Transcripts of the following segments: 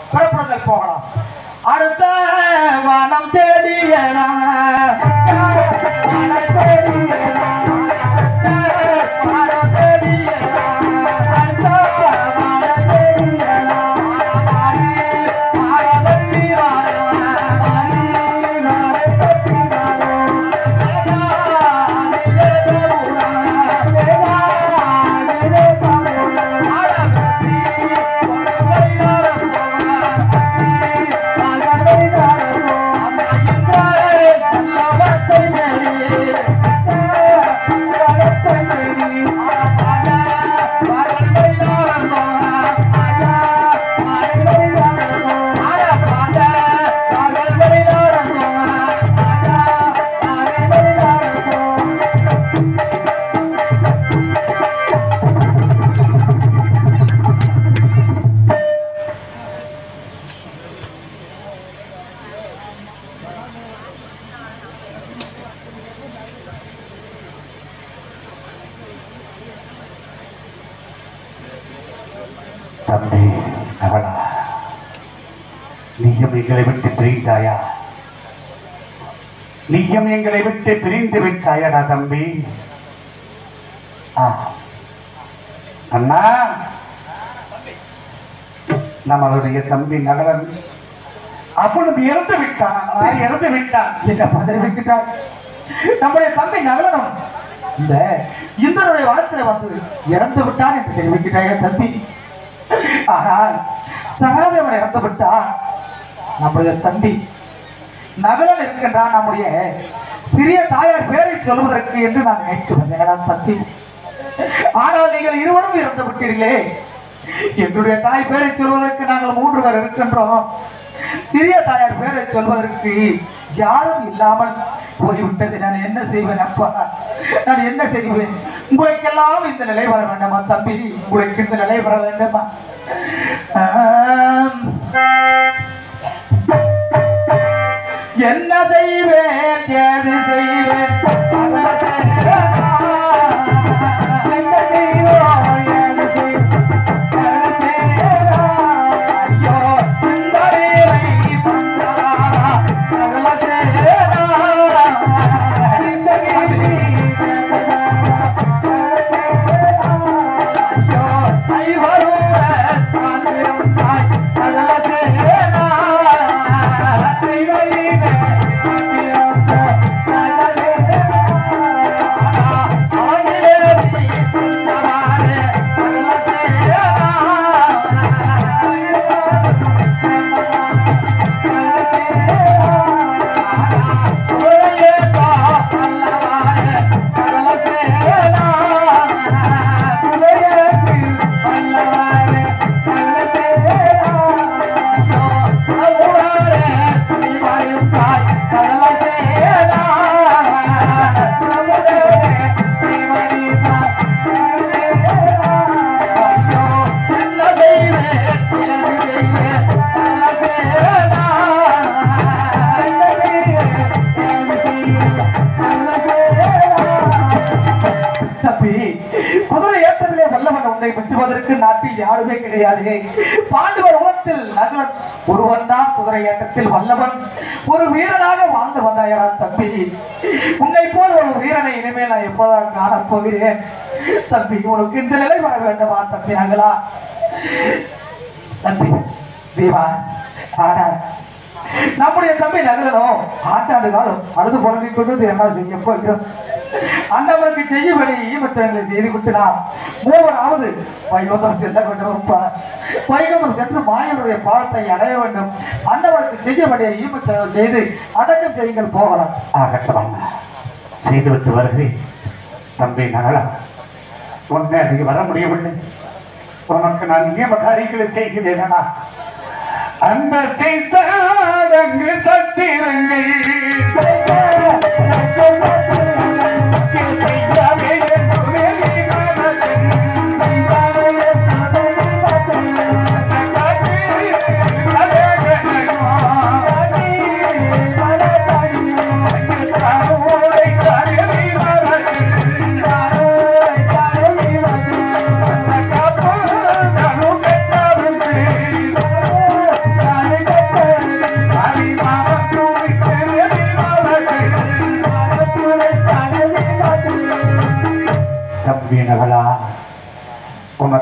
புறப்படுதல் போகலாம் அடுத்த வானம் தேடிய வானம் தேடிய வானம் தேடிய அடுத்த வானம் தேடிய தம்பி அவளா நீயும் எங்களை விட்டு பிரிந்தாயா நீயும் எங்களை விட்டு பிரிந்து விட்டாயடா தம்பி ஆ. அண்ணா நம்மளுடைய தம்பி நகரன் அப்பொழுது இறந்து விட்டான் அண்ணா, இறந்து விட்டான் என்ன பதறி வைக்கிறார் நம்முடைய தம்பி நகலனும் இந்த இந்திரனுடைய வளர்ச்சியை வந்து இறந்து விட்டான் என்று தெரிவிக்கிறார்கள் தம்பி ஆனால் சகாதேவன் இறந்து விட்டான் நம்முடைய தம்பி நகலன் இருக்கின்றான் நம்முடைய சிறிய தாயார் பேரை சொல்வதற்கு என்று நான் நினைத்து வந்தேன் தம்பி ஆனால் நீங்கள் இருவரும் இறந்து விட்டீர்களே என்னுடைய தாய் பேரை சொல்வதற்கு நாங்கள் மூன்று பேர் இருக்கின்றோம் சிறிய தாயார் பேரை சொல்வதற்கு யாரும் இல்லாமல் போய்விட்டது நான் என்ன செய்வேன் அப்பா நான் என்ன செய்வேன் உங்களுக்கெல்லாம் இந்த நிலை வர வேண்டாமா தம்பி உங்களுக்கு இந்த நிலை வர வேண்டாமா ஆம். என்ன செய்வேன் ஏது செய்வேன் பல செய்வேன். என்ன செய்வேன், ஏது செய்வேன். ஐயோ, இந்த வேலை பண்ணலாமா? பல செய்வேன். இந்த வேலை ஐயோ, ஐவருடன் வாழ்ந்திருந்தாய். பல செய்வேன். தம்பி குதிரை ஏற்றத்திலே வல்லவன் உன்னை வெற்றுவதற்கு நாட்டில் யாருமே கிடையாது பாண்டவர் உலகத்தில் நகரன் ஒருவன் தான் குதிரை ஏற்றத்தில் வல்லவன் ஒரு வீரனாக வாழ்ந்து வந்தாயரா தம்பி உன்னை போல் ஒரு வீரனை இனிமேல் நான் எப்போதான் காணப் போகிறேன் தம்பி உனக்கு இந்த நிலை வர வேண்டுமா தம்பி நாங்களா தம்பி தீவா ஆனால் நம்முடைய தம்பி நகரனும் ஆண்டாண்டு காலம் அழுது புறங்கிக் கொண்டு என்ன செய்ய போகிறோம் அந்தவருக்கு செய்யபடி ஈமத்தங்களை செய்து விட்டுனார் மூவராவது வைகுந்தம் செல்ல வேண்டும் வைகுந்தம் சென்று மாயனுடைய பாலத்தை அடைய வேண்டும் அந்தவருக்கு செய்யபடிய ஈமத்தங்கள் செய்து அடக்கம் செய்யுங்கள் போகலாம் ஆகட்டும் அண்ணா. செய்துவிட்டு வருகிறேன் தம்பி நகலா உன்னை அன்றைக்கு வர முடியவில்லை உனக்கு நான் நியம காரியங்களை செய்கிறேனா அந்த செய்சாடங்கு சத்திரங்கள் செய்யாமே என்னுமே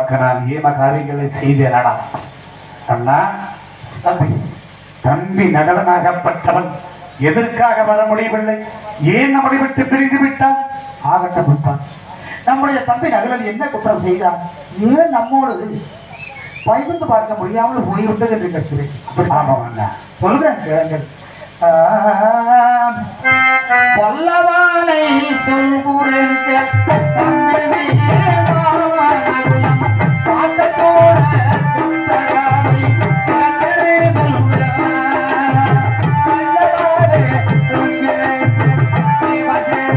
உனக்கு நான் ஏம காரியங்களை செய்தேனடா அண்ணா தம்பி தம்பி நகலனாகப்பட்டவன் எதற்காக வர முடியவில்லை ஏன் நம்மளை விட்டு பிரிந்து விட்டான் ஆகட்டும் விட்டான் நம்முடைய தம்பி நகலன் என்ன குற்றம் செய்தான் ஏன் நம்மோடு பகிர்ந்து பார்க்க முடியாமல் போய்விட்டது என்று கேட்கிறேன் ஆமாம் அண்ணா சொல்றேன் கேளுங்கள் ஆம், வல்லவானை சொல்கிறேன் கேள், தம்பி வீரமாமகனும் பாட்டத்தோட சுந்தராரை கேட்கிறே சொல்கிறார். வல்லவானை சொல்கிறேன் கேள்,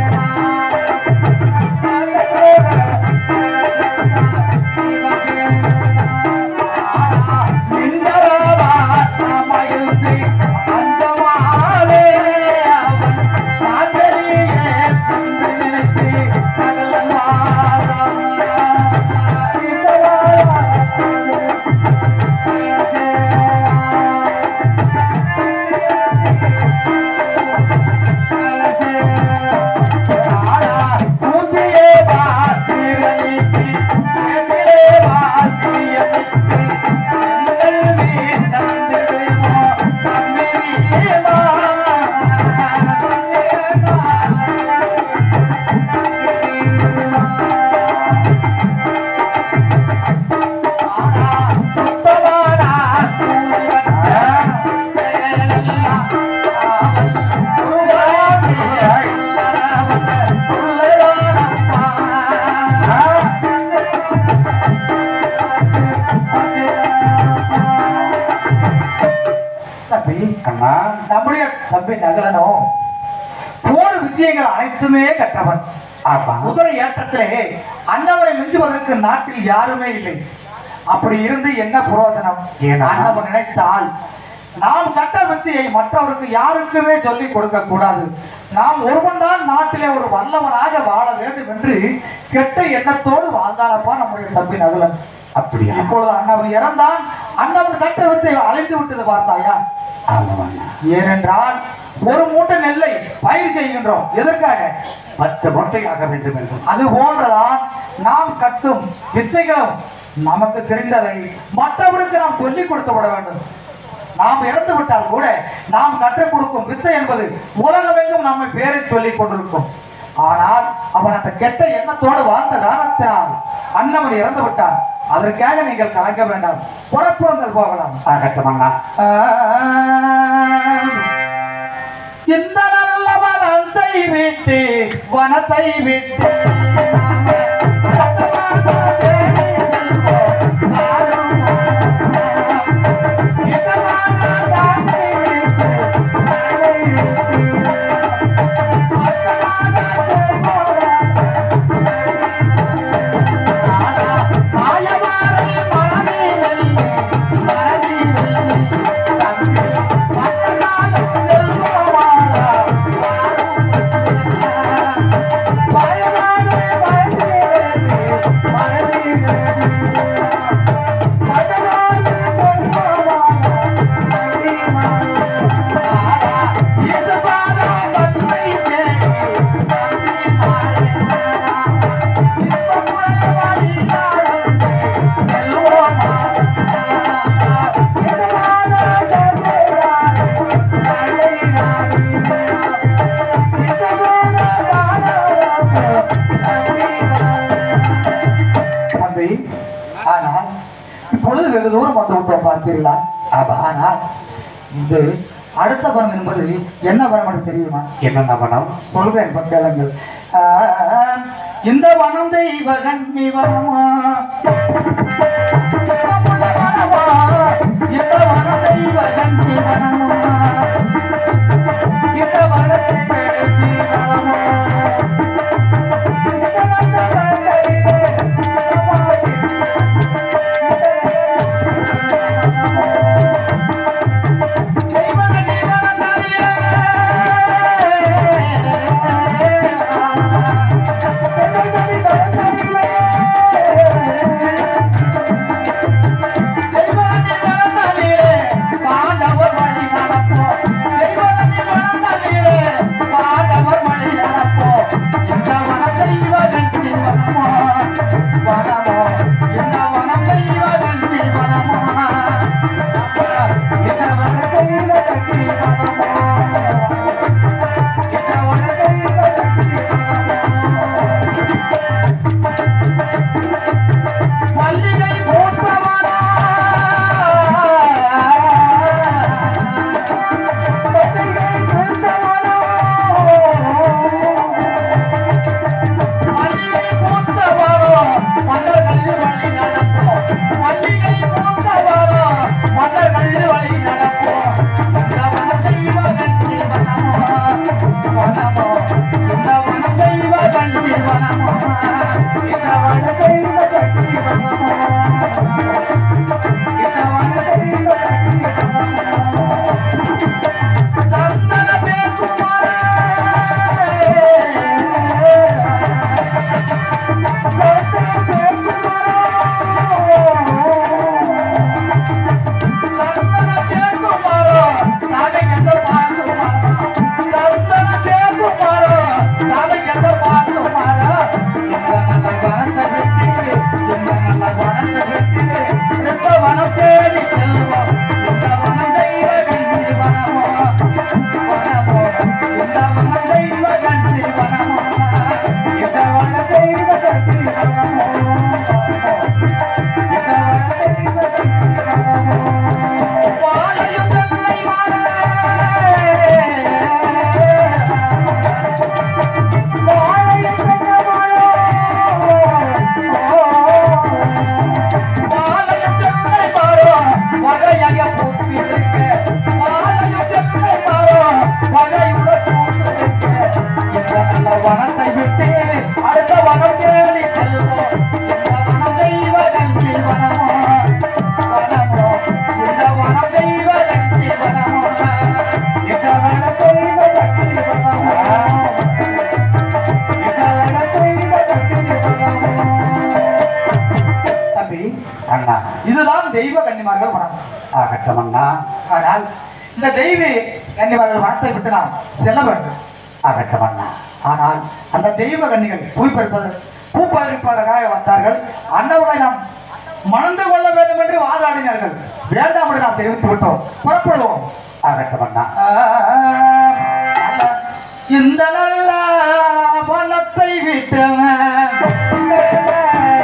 தம்பி அண்ணா நம்முடைய தம்பி நகரனும் போர் விஜயங்கள் அனைத்துமே கற்றவன் ஆமா குதிரை ஏற்றத்திலே அன்னவரை மிஞ்சுவதற்கு நாட்டில் யாருமே இல்லை அப்படி இருந்து என்ன புரோஜனம் ஏனா? அன்னவன் நினைத்தால் நாம் கற்ற வித்தியை மற்றவருக்கு யாருக்குமே சொல்லிக் கொடுக்க கூடாது நாம் ஒருவன் தான் நாட்டிலே ஒரு வல்லவனாக வாழ வேண்டும் என்று கெட்ட எண்ணத்தோடு வாழ்ந்தாரப்பா நம்முடைய தம்பி நகுலன் அப்படியா இப்பொழுது அண்ணவன் இறந்தான் அண்ணவன் கற்ற வித்தை அழைத்து விட்டது பார்த்தாயா ஆமாம் அண்ணா ஏனென்றால் ஒரு மூட்டை நெல்லை பயிர் செய்கின்றோம் எதற்காக பத்து மூட்டையாக வேண்டும் என்று அது போன்றதான் நாம் கட்டும் வித்தைகளும் நமக்கு தெரிந்ததை மற்றவருக்கு நாம் சொல்லிக் கொடுத்து விட வேண்டும் நாம் இறந்து விட்டால் கூட நாம் கற்றுக் கொடுக்கும் வித்தை என்பது உலகமெங்கும் நம்மை பேரை சொல்லிக் கொண்டிருக்கும் ஆனால் அவன் அந்த கெட்ட எண்ணத்தோடு வாழ்ந்த காரணத்தினால் அண்ணவன் இறந்து விட்டான் அதற்காக நீங்கள் கலங்க வேண்டாம் புறப்புறங்கள் போகலாம் ஆகட்டும் அண்ணா இந்த நல்ல வனத்தை விட்டு வனத்தை விட்டு தம்பி ஆனால் இப்பொழுது வெகு தூரம் வந்து விட்டோம் பார்த்தீர்களா ஆமா, ஆனால் இது அடுத்த வனம் என்பது என்ன வனம் என்று தெரியுமா என்னென்ன பணம் சொல்றேன் இப்ப கேளுங்கள் ஆ, இந்த வனம் தெய்வ கண்ணி வனமா இந்த வனம் தெய்வ கண்ணி வனமா இந்த வனத்தை பேசி வனமா இருக்க வாழையும் தென்னை மரம் வகையுள்ள கூட்டிருக்க இந்த நல்ல வனத்தை விட்டு அடுத்த வனம் தேடி செல்வோம் இந்த வனம் தெய்வ கல்வி வனமோ வனமோ இந்த வனம் தெய்வ கல்வி வனமோ இந்த வனம் தெய்வ கல்வி வனமோ தம்பி அண்ணா இதுதான் தெய்வ கன்னிமார்கள் வனம் ஆகட்டும் அண்ணா ஆனால் இந்த தெய்வ கன்னிமார்கள் வனத்தை விட்டு நாம் செல்ல வேண்டும் ஆகட்டும் அண்ணா ஆனால் அந்த தெய்வ கன்னிகள் பூப்பறிப்பதற்கு பூப்பறிப்பதற்காக வந்தார்கள் அன்னவரை நாம் மணந்து கொள்ள வேண்டும் என்று வாதாடினார்கள் வேண்டாம் என்று நாம் தெரிவித்து விட்டோம் புறப்படுவோம் ஆகட்டும் அண்ணா இந்த நல்ல வனத்தை விட்டவன்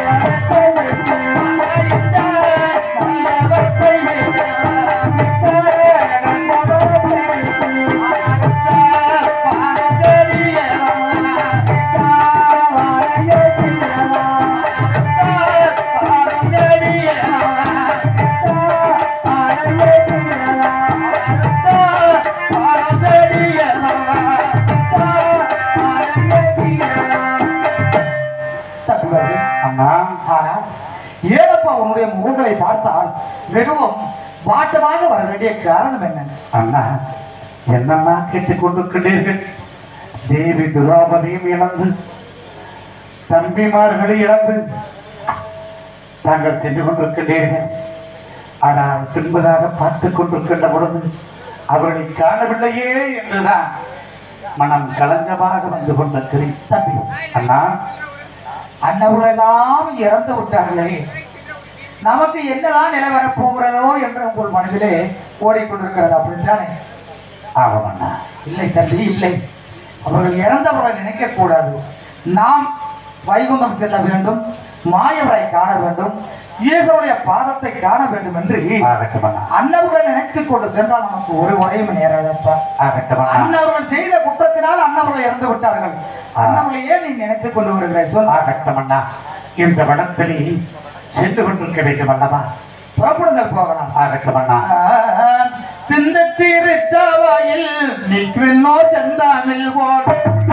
தப்பிவார்கள் அண்ணா ஆனால் ஏழப்பா உன்னுடைய முகங்களை பார்த்தால் மிகவும் வாட்டமாக வர வேண்டிய காரணம் என்ன அண்ணா என்னண்ணா கேட்டுக் கொண்டிருக்கிறீர்கள் தேவி துராபதியும் இழந்து தம்பிமார்களை இழந்து தாங்கள் சென்று கொண்டிருக்கின்றீர்கள் ஆனால் பின்பதாக பார்த்துக் கொண்டிருக்கின்ற பொழுது அவர்களை காணவில்லையே என்றுதான் மனம் கலங்கமாக வந்து கொண்டிருக்கிறேன் தம்பி அண்ணா அன்னவர்களெல்லாம் இறந்து விட்டார்களே நமக்கு என்னதான் நிலை வரப்போகிறதோ என்று உங்கள் மனதிலே ஓடிக்கொண்டிருக்கிறது அப்படித்தானே ஆகும் அண்ணா இல்லை தம்பி இல்லை அவர்கள் இறந்தவரை நினைக்க கூடாது நாம் வைகுந்தம் செல்ல வேண்டும் மாயவரை காண வேண்டும் ஈசனுடைய பாதத்தை காண வேண்டும் என்று ஆகட்டும் அண்ணா அன்னவர்கள் நினைத்துக் கொண்டு சென்றால் நமக்கு ஒரு உடையும் நேராதப்பா ஆகட்டும் அண்ணா அன்னவர்கள் செய்த குற்றத்தினால் அன்னவர்கள் இறந்து விட்டார்கள் அன்னவர்களை ஏன் நீ நினைத்துக் கொண்டு வருகிறாய் சொல் ஆகட்டும் அண்ணா இந்த வனத்திலே சென்று கொண்டிருக்க வேண்டும் அல்லவா புறப்படுங்கள் போகலாம் ஆகட்டும் அண்ணா பிந்த திருச்சவாயில் நிற்கின்றோ செந்தாமில் போல்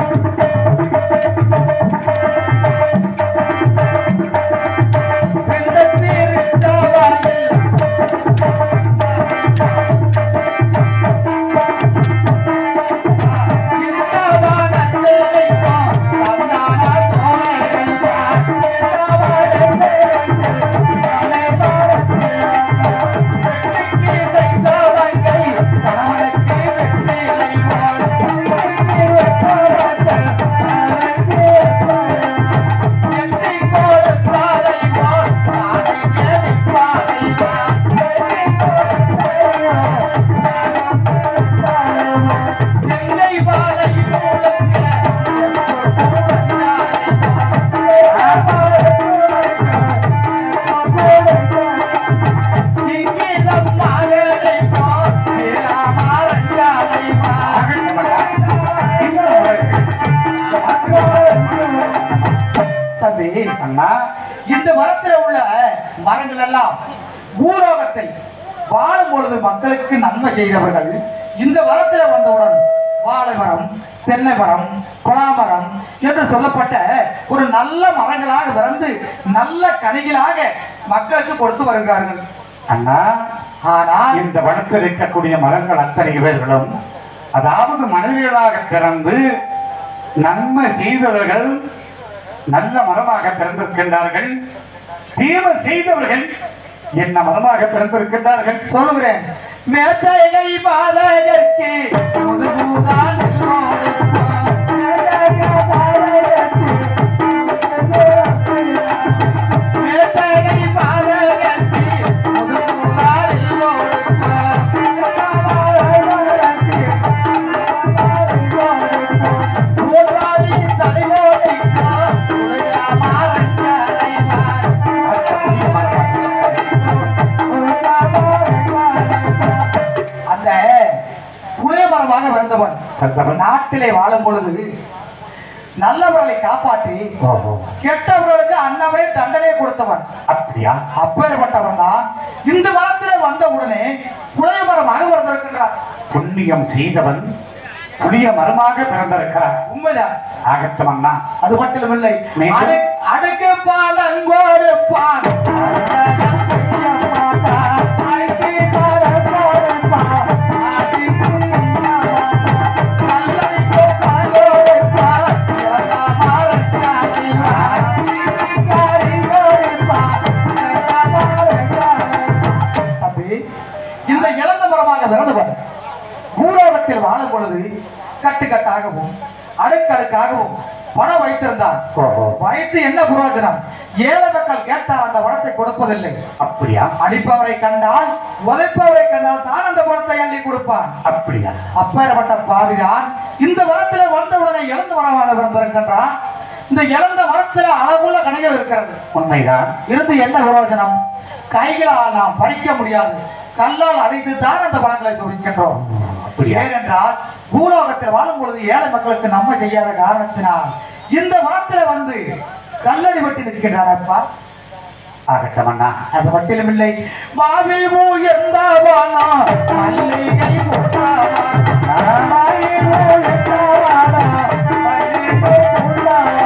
பிந்த திருச்சவாயில் தம்பி அண்ணா இந்த மரத்தில் உள்ள மரங்கள் எல்லாம் பூலோகத்தை வாழும் பொழுது மக்களுக்கு நன்மை செய்தவர்கள் இந்த மரத்தில் வந்தவுடன் வாழை மரம் தென்னை மரம் கொலாமரம் என்று சொல்லப்பட்ட ஒரு நல்ல மரங்களாக பிறந்து நல்ல கனிகளாக மக்களுக்கு கொடுத்து வருகிறார்கள் அண்ணா ஆனால் இந்த வனத்தில் இருக்கக்கூடிய மரங்கள் அத்தனை பேர்களும் அதாவது மனைவிகளாக பிறந்து நன்மை செய்தவர்கள் நல்ல மரமாக பிறந்திருக்கின்றார்கள் தீமை செய்தவர்கள் என்ன மரமாக பிறந்திருக்கின்றார்கள் சொல்லுகிறேன் மேற்கையை பாதகற்கு முதுகுதான் மேற்கையை பாதகற்கு முதுகுதான் போராளி தலைவோடிக்கா அந்த புளியமரமாக பிறந்தவன் பிறந்தவன். நாட்டிலே வாழும் பொழுது நல்லவர்களை காப்பாற்றி ஓஹோ கெட்டவர்களுக்கு அன்னவரே தண்டனை கொடுத்தவன் அப்படியா அப்பேற்பட்டவன் தான் இந்த மரத்திலே வந்த உடனே புளியமர புண்ணியம் செய்தவன் புளிய மரமாக பிறந்திருக்கிறார் உண்மைதான் ஆகட்டும் அண்ணா அது மட்டும் இல்லை மீண்டும்? அடு- அடுக்கு பாலங்கோடு பால் தம்பி, இந்த இழந்த மரமாக விரதவர் பூலோகத்தில் வாழும் பொழுது கட்டுக்கட்டாகவும் அடுக்கடுக்காகவும் பணம் வைத்திருந்தார் ஓஹோ வைத்து என்ன பிரயோஜனம் ஏழை மக்கள் கேட்டால் அந்த பணத்தை கொடுப்பதில்லை அப்படியா அடிப்பவரை கண்டால் உதைப்பவரை கண்டால் தான் அந்த பணத்தை அள்ளி கொடுப்பான் அப்படியா அப்பேற்பட்ட பாவிதான் இந்த வனத்துல வந்தவுடனே இழந்த மரமாக பிறந்திருக்கின்றான் இந்த இழந்த மரத்துல அளவுள்ள கணிகள் இருக்கிறது உண்மைதான் இருந்து என்ன பிரயோஜனம் கைகளால் நாம் பறிக்க முடியாது கல்லால் அடித்து தான் அந்த பழங்களை சுரிக்கின்றோம் அப்படியா ஏனென்றால் பூலோகத்தில் வாழும் பொழுது ஏழை மக்களுக்கு நம்ம செய்யாத காரணத்தினால் இந்த மரத்துல வந்து கல்லடி வெட்டி நிற்கின்றார் அப்பா ஆகட்டும் அண்ணா அது மட்டும் இல்லை மாவி உயர்ந்தவானா மல்லிகை பூத்தானா, மாவி உயர்ந்தவானா, மல்லிகை பூத்தானா,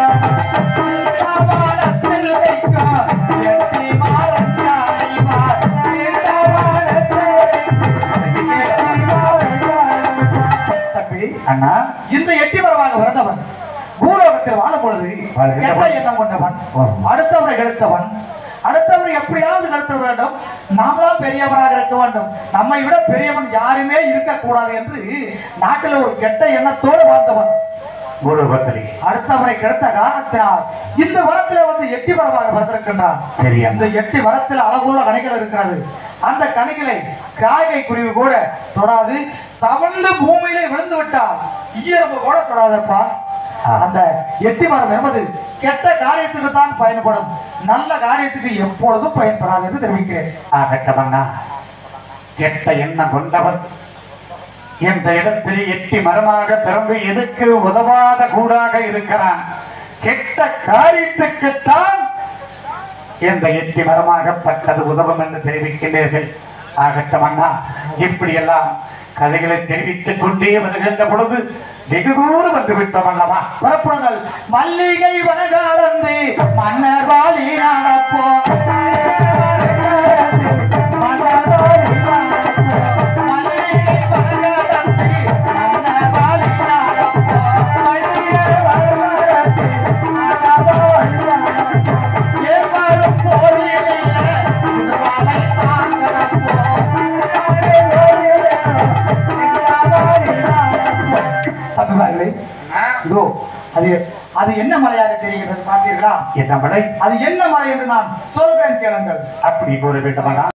வானத்தில் வைக்கும் எட்டி மாறஞ்சாலை வார், இந்த வானத்தில் வைக்கும் எட்டி மாறஞ்சாலை வார். தம்பி, அண்ணா இந்த எட்டி மரமாக பிறந்தவன் பூலோகத்தில் வாழும் பொழுது வாழ்கின்றவன். கெட்ட எண்ணம் கொண்டவன் அடுத்தவரை கெடுத்தவன் அடுத்தவரை எப்படியாவது கெடுத்து விட வேண்டும் நாம் தான் பெரியவராக இருக்க வேண்டும் நம்மை விட பெரியவன் யாருமே இருக்கக்கூடாது என்று நாட்டில் ஒரு கெட்ட எண்ணத்தோடு வாழ்ந்தவன் பூலோகத்திலே அடுத்தவரை கெடுத்த காரணத்தினால் இந்த வரத்தில் வந்து எட்டி மரமாக பிறந்திருக்கின்றான் சரி இந்த அண்ணா எட்டு மரத்தில் அளவுள்ள கணிகள் இருக்கிறது அந்த கணிகளை காகை குருவி கூட தொடாது தவழ்ந்து பூமியிலே விழுந்து விட்டால் ஈரம்பு கூட தொடாதப்பா ஆ. அந்த எட்டி மரம் என்பது கெட்ட காரியத்துக்கு தான் பயன்படும் நல்ல காரியத்துக்கு எப்பொழுதும் பயன்படாது என்று தெரிவிக்கிறேன் ஆகட்டும் அண்ணா கெட்ட எண்ணம் கொண்டவன் இந்த இடத்தில் எட்டி மரமாக பிறந்து எதுக்கு உதவாத கூடாக இருக்கிறான் கெட்ட காரியத்துக்குத்தான் இந்த எட்டி மரமாகப்பட்டது உதவும் என்று தெரிவிக்கின்றீர்கள் ஆகட்டும் அண்ணா இப்படியெல்லாம் கதைகளை தெரிவித்துக் கொண்டே வருகின்ற பொழுது வெகு தூரம் வந்து விட்டோம் அல்லவா புறப்படுங்கள் மல்லிகை வனகாலந்து மன்னர் வாழி நடப்போம் மன்னர் வாழி நடப்போம். மல்லிகை வனகாலந்து மன்னர் வாழி நடப்போம். மல்லிகை வனகாலந்து மன்னர் வாழி நடப்போம். ஏமாறும் கோயிலிலே திருவாலை தான் கிடப்போம். தம்பிமார்களே இதோ அது அது என்ன மலையாக தெரிகிறது பார்த்தீர்களா என்ன மழை அது என்ன மலை என்று நான் சொல்கிறேன் கேளுங்கள் அப்படி கூற வேண்டுமானா